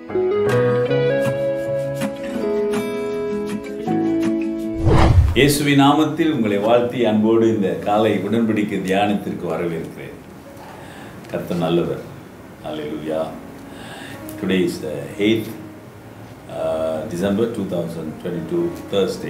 இயேசுவின் நாமத்தில் உங்களை வாழ்த்தி அன்போடு இந்த காலை உடன்படிக்கை தியானத்திற்கு வரவேற்கிறேன் கர்த்தர் நல்லவர் அல்லேலூயா today is the eighth December two thousand twenty two Thursday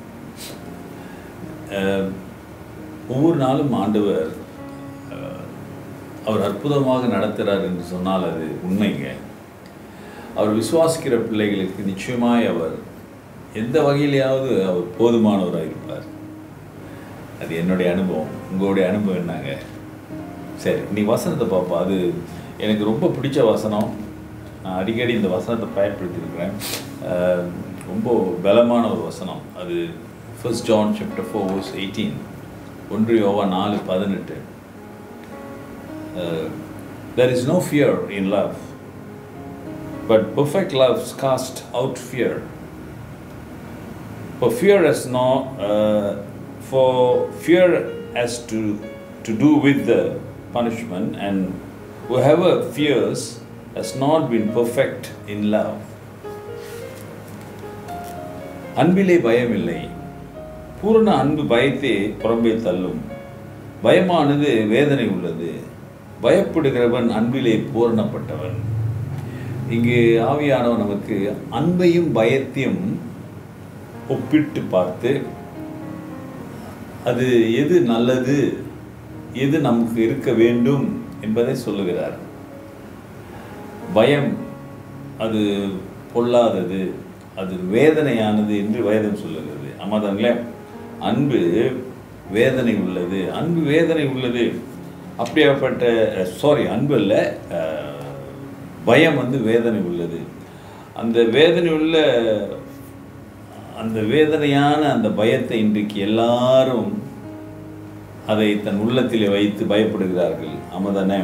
ஒவ்வொரு நாளும் ஆண்டவர் அஹ், அவர் அற்புதமாக நடத்துகிறார் என்று சொன்னால் அது உண்மைங்க அவர் விசுவாசிக்கிற பிள்ளைகளுக்கு நிச்சயமாய் அவர் எந்த வகையிலையாவது அவர் போதுமானவராக இருப்பார் அது என்னுடைய அனுபவம் உங்களுடைய அனுபவம் என்னங்க சரி நீ வசனத்தை பார்ப்போம் அது எனக்கு ரொம்ப பிடிச்ச வசனம் நான் அடிக்கடி இந்த வசனத்தை பயன்படுத்தியிருக்கிறேன் அஹ், ரொம்ப பலமான ஒரு வசனம் அது first John chapter four verse eighteen ஒன்று யோவா நாலு பதினெட்டு there is no fear in love but perfect love cast out fear. For fear has not, uh, for fear has to to do with the punishment, and whoever fears has not been perfect in love. அன்பிலே பயமில்லை பூரண அன்பு பயத்தே புறம்பே தள்ளும் பயமானது வேதனை உள்ளது பயப்படுகிறவன் அன்பிலே பூரணப்பட்டவன் இங்கு ஆவியானவர் நமக்கு அன்பையும் பயத்தையும் ஒப்பிட்டு பார்த்து அது எது நல்லது எது நமக்கு இருக்க வேண்டும் என்பதை சொல்லுகிறார் பயம் அது பொல்லாதது அது வேதனையானது என்று வேதம் சொல்லுகிறது ஆமாதாங்களே அன்பு வேதனை உள்ளது அன்பு வேதனை உள்ளது அப்படியாப்பட்ட சாரி அன்பு இல்லை அஹ், பயம் வந்து வேதனை உள்ளது அந்த வேதனை உள்ள அந்த வேதனையான அந்த பயத்தை இன்றைக்கு எல்லாரும் அதை தன் உள்ளத்திலே வைத்து பயப்படுகிறார்கள் ஆமாதானே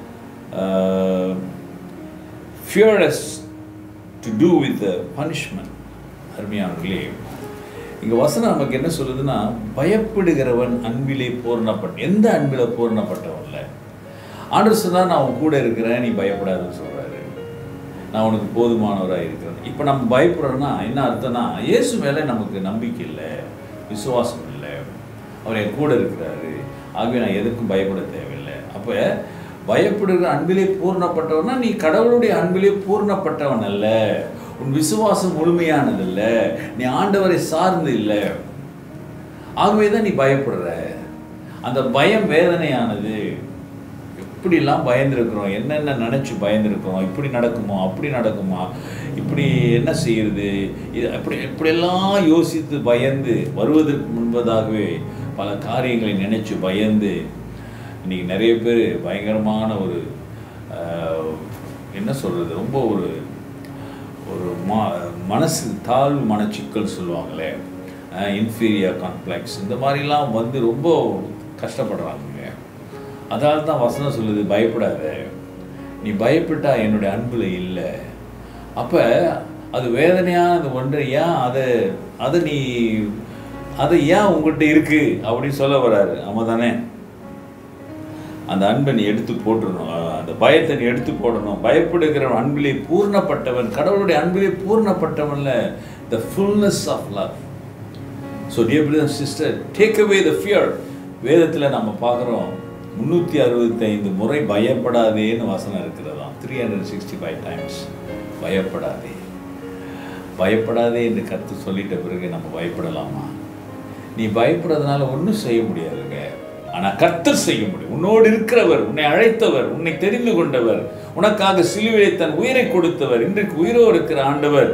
fearless to do with punishment அருமையானவர்களே இங்கே வசனம் நமக்கு என்ன சொல்லுதுன்னா பயப்படுகிறவன் அன்பிலே பூரணப்பட்ட எந்த அன்பில் பூரணப்பட்டவன்ல ஆண்டவர் சொன்னால் நான் உன் கூட இருக்கிறேன் நீ பயப்படாதுன்னு சொல்கிறாரு நான் உனக்கு போதுமானவராக இருக்கிறேன் இப்போ நம்ம பயப்படுறோன்னா என்ன அர்த்தம்னா இயேசு மேலே நமக்கு நம்பிக்கை இல்லை விசுவாசம் இல்லை அவர் என் கூட இருக்கிறாரு ஆகவே நான் எதுக்கும் பயப்பட தேவையில்லை அப்போ பயப்படுகிற அன்பிலே பூர்ணப்பட்டவனா நீ கடவுளுடைய அன்பிலே பூர்ணப்பட்டவன் அல்ல உன் விசுவாசம் முழுமையானதல்ல நீ ஆண்டவரை சார்ந்து இல்லை ஆகவே தான் நீ பயப்படுற அந்த பயம் வேதனையானது எப்படிலாம் பயந்துருக்குறோம் என்னென்ன நினச்சி பயந்துருக்குறோம் இப்படி நடக்குமோ அப்படி நடக்குமா இப்படி என்ன செய்யறது இது அப்படி இப்படியெல்லாம் யோசித்து பயந்து வருவதற்கு முன்பதாகவே பல காரியங்களை நினைச்சு பயந்து இன்னைக்கு நிறைய பேர் பயங்கரமான ஒரு ஆஹ், என்ன சொல்கிறது ரொம்ப ஒரு ஒரு மா மனசு தாழ்வு மனச்சிக்கல் சொல்லுவாங்களே இன்ஃபீரியர் காம்ப்ளெக்ஸ் இந்த மாதிரிலாம் வந்து ரொம்ப கஷ்டப்படுறாங்க அதால தான் வசனம் சொல்லுது பயப்படாத நீ பயப்பட்டா என்னுடைய அன்பில் இல்லை அப்போ அது வேதனையானது ஒன்று ஏன் அதை அதை நீ அது ஏன் உங்கள்கிட்ட இருக்கு அப்படின்னு சொல்ல வராரு ஆமாம் தானே அந்த அன்பை நீ எடுத்து போட்டுடணும் அஹ் அந்த பயத்தை நீ எடுத்து போடணும் பயப்படுகிறவன் அன்பிலே பூர்ணப்பட்டவன் கடவுளுடைய அன்பிலே பூர்ணப்பட்டவன்ல the fullness of love so dear brother sister take away the fear வேதத்தில் நம்ம பார்க்குறோம் முந்நூற்றி அறுபத்தைந்து முறை பயப்படாதேன்னு வசனம் இருக்கிறதாம் three hundred sixty five times பயப்படாதே பயப்படாதே என்று கருத்து சொல்லிட்ட பிறகு நம்ம பயப்படலாமா நீ பயப்படுறதுனால ஒன்றும் செய்ய முடியாதுங்க ஆனால் கர்த்தர் செய்ய முடியும் உன்னோடு இருக்கிறவர் உன்னை அழைத்தவர் உன்னை தெரிந்து கொண்டவர் உனக்காக சிலுவையை தன் உயிரை கொடுத்தவர் இன்றைக்கு உயிரோடு இருக்கிற ஆண்டவர்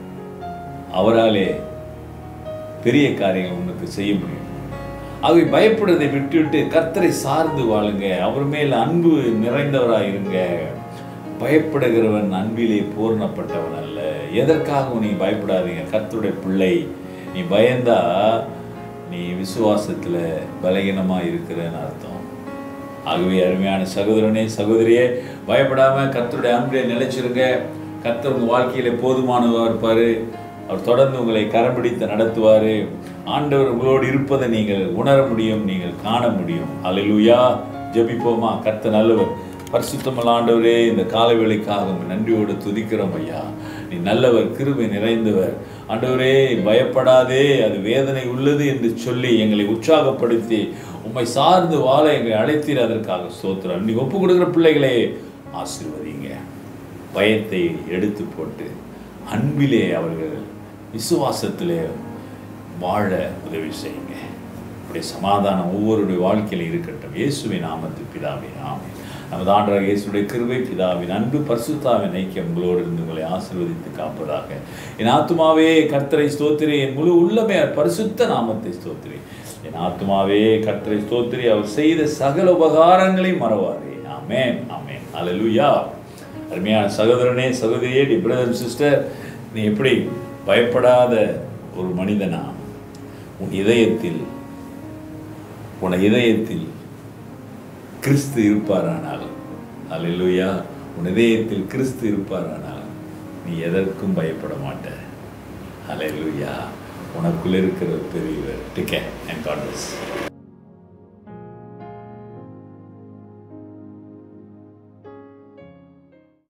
அவராலே பெரிய காரியங்கள் உனக்கு செய்ய முடியும் ஆகவே பயப்படுறதை விட்டுவிட்டு கர்த்தரை சார்ந்து வாழுங்க அவர் மேல் அன்பு நிறைந்தவராக இருங்க பயப்படுகிறவன் அன்பிலே பூர்ணப்பட்டவன் அல்ல எதற்காகவும் நீ பயப்படாதீங்க கர்த்தருடைய பிள்ளை நீ பயந்தா நீ விசுவாசத்தில் பலகீனமாக இருக்கிறன்னு அர்த்தம் ஆகவே அருமையான சகோதரனே சகோதரியே பயப்படாம கர்த்தருடைய அன்பிலே நிலைச்சிருங்க கர்த்தர் உங்கள் வாழ்க்கையில போதுமானதாக இருப்பார் அவர் தொடர்ந்து உங்களை கரம் பிடித்து நடத்துவார் ஆண்டவர் உங்களோடு இருப்பதை நீங்கள் உணர முடியும் நீங்கள் காண முடியும் அல்லேலூயா ஜெபிப்போமா கர்த்தர் நல்லவர் பரிசுத்தமல் ஆண்டவரே இந்த காலவேளைக்காக உம்மை நன்றியோடு துதிக்கிறோம் ஐயா நீ நல்லவர் கிருபை நிறைந்தவர் ஆண்டவரே பயப்படாதே அது வேதனை உள்ளது என்று சொல்லி எங்களை உற்சாகப்படுத்தி உம்மை சார்ந்து வாழ எங்களை அழைத்தீர் அதற்காக ஸ்தோத்திரம் நீ ஒப்பு கொடுக்குற பிள்ளைகளே ஆசீர்வதிங்க பயத்தை எடுத்து போட்டு அன்பிலே அவர்கள் விசுவாசத்திலே வாழ உதவி செய்யுங்க இப்படி சமாதானம் ஒவ்வொருடைய வாழ்க்கையில் இருக்கட்டும் இயேசுவின் நாமத்து பிதாவே ஆமென் நமது ஆண்டராக இயேசுடைய கிருபை பிதாவின் அன்பு பரிசுத்தாவின் ஐக்கியம் உங்களோடு இருந்து உங்களை ஆசீர்வதித்து காப்பதாக என் ஆத்துமாவே கர்த்தரை ஸ்தோத்திரி என் முழு உள்ளமே பரிசுத்த நாமத்தை ஸ்தோத்திரி என் ஆத்துமாவே கர்த்தரை ஸ்தோத்திரி அவர் செய்த சகல உபகாரங்களை மறவாதே ஆமென் ஆமென் அல்லேலூயா அருமையான சகோதரனே சகோதரியே டி பிரதர் சிஸ்டர் நீ எப்படி பயப்படாத ஒரு மனிதனா உன் இதயத்தில் உன் இதயத்தில் கிறிஸ்து இருப்பாரானால் அல்லேலூயா உன் இதயத்தில் கிறிஸ்து இருப்பாரானால் நீ எதற்கும் பயப்பட மாட்ட அல்லேலூயா உனக்குள் இருக்கிற பெரியவர் டிக்கே அண்ட் காட்